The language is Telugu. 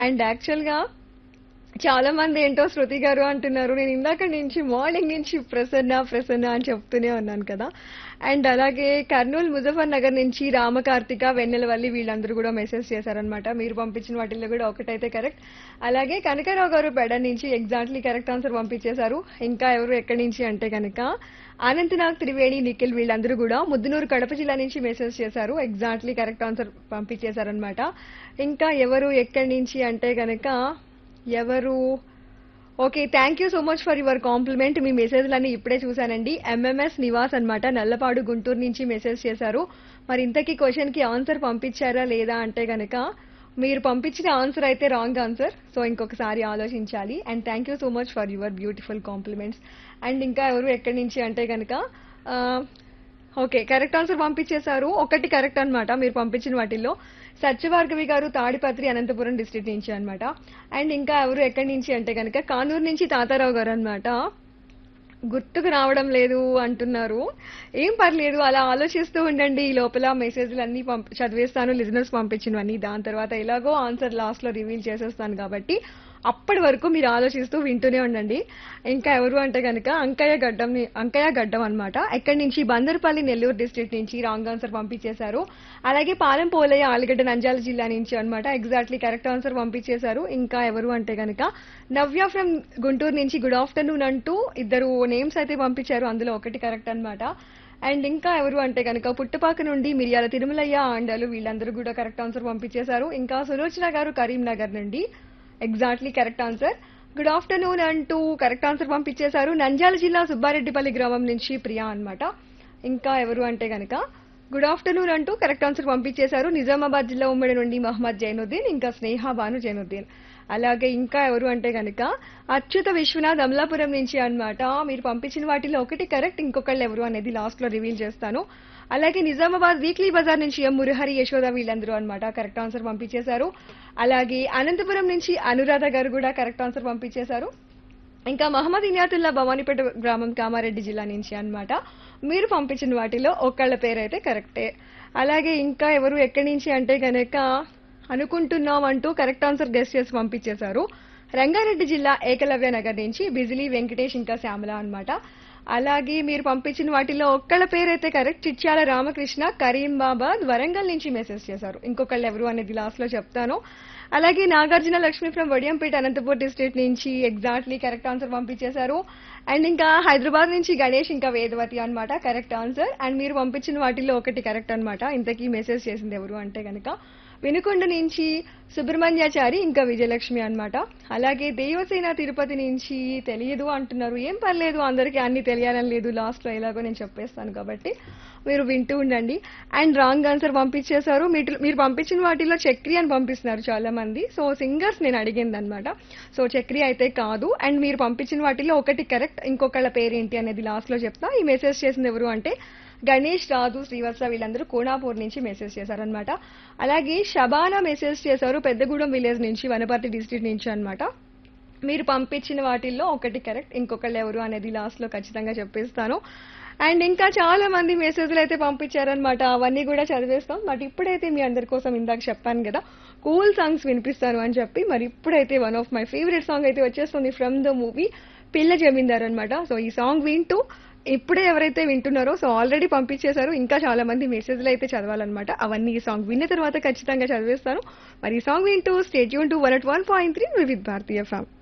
అండ్ యాక్చువల్‌గా చాలా మంది ఏంటో శృతి గారు అంటున్నారు. నేను ఇందాక నుంచి మార్నింగ్ నుంచి ప్రసన్న, ప్రసన్న అని చెప్తూనే ఉన్నాను కదా! అండ్ అలాగే కర్నూలు ముజఫర్ నగర్ నుంచి రామకార్తిక, వెన్నెలవల్లి వీళ్ళందరూ కూడా మెసేజ్ చేశారనమాట. మీరు పంపించిన వాటిల్లో కూడా ఒకటైతే కరెక్ట్. అలాగే కనకారావు గారు పెడ నుంచి ఎగ్జాక్ట్‌లీ కరెక్ట్ ఆన్సర్ పంపించేశారు. ఇంకా ఎవరు ఎక్కడి నుంచి అంటే గనక అనంతనాగ్ త్రివేణి, నిఖిల్ వీళ్ళందరూ కూడా ముద్దునూరు కడప జిల్లా నుంచి మెసేజ్ చేశారు. ఎగ్జాక్ట్‌లీ కరెక్ట్ ఆన్సర్ పంపించేశారనమాట. ఇంకా ఎవరు ఎక్కడి నుంచి అంటే గనక ఎవరు okay. Thank you so much for your compliment. మీ మెసేజ్‌లన్నీ ఇప్పుడే చూశానండి. ఎంఎంఎస్ నివాస్ అన్నమాట. నల్లపాడు గుంటూరు నుంచి మెసేజ్ చేశారు. మరి ఇంతకీ క్వెషన్‌కి ఆన్సర్ పంపించారా లేదా అంటే గనక మీరు పంపించిన ఆన్సర్ అయితే రాంగ్ ఆన్సర్. సో ఇంకొకసారి ఆలోచించాలి. And thank you so much for your beautiful compliments. And ఇంకా ఎవరు ఎక్కడి నుంచి అంటే గనక ఆహ్, ఓకే. కరెక్ట్ ఆన్సర్ పంపించేశారు. ఒకటి కరెక్ట్ అన్నమాట మీరు పంపించిన వాటిల్లో. సత్యభార్గవి గారు తాడిపత్రి అనంతపురం డిస్ట్రిక్ట్ నుంచి అన్నమాట. అండ్ ఇంకా ఎవరు ఎక్కడి నుంచి అంటే గనక కానూరు నుంచి తాతారావు గారు అన్నమాట. గుర్తుకు రావడం లేదు అంటున్నారు. ఏం పర్లేదు అలా ఆలోచిస్తూ ఉండండి. ఈ లోపల మెసేజ్‌లన్నీ పంప్ చదివేస్తాను లిజనర్స్ పంపించినవన్నీ. దాని తర్వాత ఎలాగో ఆన్సర్ లాస్ట్‌లో రివీల్ చేసేస్తాను కాబట్టి అప్పటి వరకు మీరు ఆలోచిస్తూ వింటూనే ఉండండి. ఇంకా ఎవరు అంటే గనక అంకయ్య గడ్డంని అంకయ్య గడ్డం అన్నమాట. ఎక్కడి నుంచి బందర్పల్లి నెల్లూరు డిస్ట్రిక్ట్ నుంచి రాంగ్ ఆన్సర్ పంపించేశారు. అలాగే పాలెం పోలయ్య ఆలిగడ్డ నంద్యాల జిల్లా నుంచి అన్నమాట. ఎగ్జాక్ట్‌లీ కరెక్ట్ ఆన్సర్ పంపించేశారు. ఇంకా ఎవరు అంటే గనక నవ్య ఫ్రమ్ గుంటూరు నుంచి గుడ్ ఆఫ్టర్‌నూన్ అంటూ ఇద్దరు నేమ్స్ అయితే పంపించారు. అందులో ఒకటి కరెక్ట్ అన్నమాట. అండ్ ఇంకా ఎవరు అంటే గనక పుట్టపాక నుండి మిరియాల తిరుమలయ్య, ఆండాలు వీళ్ళందరూ కూడా కరెక్ట్ ఆన్సర్ పంపించేశారు. ఇంకా సులోచన గారు కరీంనగర్ నుండి exactly correct answer. Good afternoon అంటూ కరెక్ట్ ఆన్సర్ పంపించేశారు. నంద్యాల జిల్లా సుబ్బారెడ్డిపల్లి గ్రామం నుంచి ప్రియా అన్నమాట. ఇంకా ఎవరు అంటే గనక గుడ్ ఆఫ్టర్‌నూన్ అంటూ కరెక్ట్ ఆన్సర్ పంపించేశారు. నిజామాబాద్ జిల్లా ఉమ్మడి నుండి మహమ్మద్ జైనుద్దీన్ ఇంకా స్నేహ బాను జైనుద్దీన్. అలాగే ఇంకా ఎవరు అంటే గనక అచ్యుత విశ్వనాథ్ అమలాపురం నుంచి అన్నమాట. మీరు పంపించిన వాటిలో ఒకటి కరెక్ట్ ఇంకొకళ్ళు ఎవరు అనేది లాస్ట్‌లో రివీల్ చేస్తాను. అలాగే నిజామాబాద్ వీక్లీ బజార్ నుంచి ఎం మురహరి, యశోద వీళ్ళందరూ అన్నమాట కరెక్ట్ ఆన్సర్ పంపించేశారు. అలాగే అనంతపురం నుంచి అనురాధ గారు కూడా కరెక్ట్ ఆన్సర్ పంపించేశారు. ఇంకా మహమ్మద్ ఇనియాతుల్లా భవానీపేట గ్రామం కామారెడ్డి జిల్లా నుంచి అన్నమాట. మీరు పంపించిన వాటిలో ఒకళ్ళ పేరైతే కరెక్టే. అలాగే ఇంకా ఎవరు ఎక్కడి నుంచి అంటే గనక అనుకుంటున్నాం అంటూ కరెక్ట్ ఆన్సర్ గెస్ చేసి పంపించేశారు. రంగారెడ్డి జిల్లా ఏకలవ్య నగర్ నుంచి బిజిలీ వెంకటేష్ ఇంకా శ్యామల అన్నమాట. అలాగే మీరు పంపించిన వాటిలో ఒక్కళ్ళ పేరైతే కరెక్ట్ చిట్యాల రామకృష్ణ కరీంబాబాద్ వరంగల్ నుంచి మెసేజ్ చేశారు. ఇంకొకళ్ళు ఎవరు అనేది లాస్ట్ లో చెప్తాను. అలాగే నాగార్జున లక్ష్మి ఫ్రమ్ వడియంపేట అనంతపూర్ డిస్ట్రిక్ట్ నుంచి ఎగ్జాక్ట్‌లీ కరెక్ట్ ఆన్సర్ పంపించేశారు. అండ్ ఇంకా హైదరాబాద్ నుంచి గణేష్ ఇంకా వేదవతి అన్నమాట కరెక్ట్ ఆన్సర్. అండ్ మీరు పంపించిన వాటిల్లో ఒకటి కరెక్ట్ అన్నమాట. ఇంతకీ మెసేజ్ చేసింది ఎవరు అంటే గనక వినుకొండ నుంచి సుబ్రహ్మణ్యాచారి ఇంకా విజయలక్ష్మి అన్నమాట. అలాగే దేవసేన తిరుపతి నుంచి తెలియదు అంటున్నారు. ఏం పర్లేదు అందరికీ అన్ని తెలియాలని లేదు. లాస్ట్‌లో ఎలాగో నేను చెప్పేస్తాను కాబట్టి మీరు వింటూ ఉండండి. అండ్ రాంగ్ ఆన్సర్ పంపించేశారు. మీటిల్ మీరు పంపించిన వాటిల్లో చక్రి అని పంపిస్తున్నారు చాలా మంది. సో సింగర్స్ నేను అడిగిందన్నమాట. సో చక్రి అయితే కాదు. అండ్ మీరు పంపించిన వాటిల్లో ఒకటి కరెక్ట్. ఇంకొకళ్ళ పేరేంటి అనేది లాస్ట్‌లో చెప్తా. ఈ మెసేజ్ చేసింది ఎవరు అంటే గణేష్, రాజు, శ్రీవత్స వీళ్ళందరూ కోనాపూర్ నుంచి మెసేజ్ చేశారన్నమాట. అలాగే షబానా మెసేజ్ చేశారు పెద్దగూడెం విలేజ్ నుంచి వనపర్తి డిస్ట్రిక్ట్ నుంచి అన్నమాట. మీరు పంపించిన వాటిల్లో ఒకటి కరెక్ట్. ఇంకొకళ్ళు ఎవరు అనేది లాస్ట్‌లో ఖచ్చితంగా చెప్పేస్తాను. అండ్ ఇంకా చాలా మంది మెసేజ్‌లు అయితే పంపించారన్నమాట. అవన్నీ కూడా చదివేస్తాం. బట్ ఇప్పుడైతే మీ అందరి కోసం ఇందాక చెప్పాను కదా! కూల్ సాంగ్స్ వినిపిస్తాను అని చెప్పి మరి ఇప్పుడైతే one of my favourite song అయితే వచ్చేస్తుంది ఫ్రమ్ ద మూవీ పిల్ల జమీందార్ అన్నమాట. సో ఈ సాంగ్ వింటూ ఇప్పుడే ఎవరైతే వింటున్నారో సో ఆల్రెడీ పంపించేశారు. ఇంకా చాలా మంది మెసేజ్‌లు అయితే చదవాలన్నమాట. అవన్నీ ఈ సాంగ్ విన్న తర్వాత ఖచ్చితంగా చదివేస్తాను. మరి ఈ సాంగ్ వింటూ stay tune to 101.3 Vividh Bharati FM.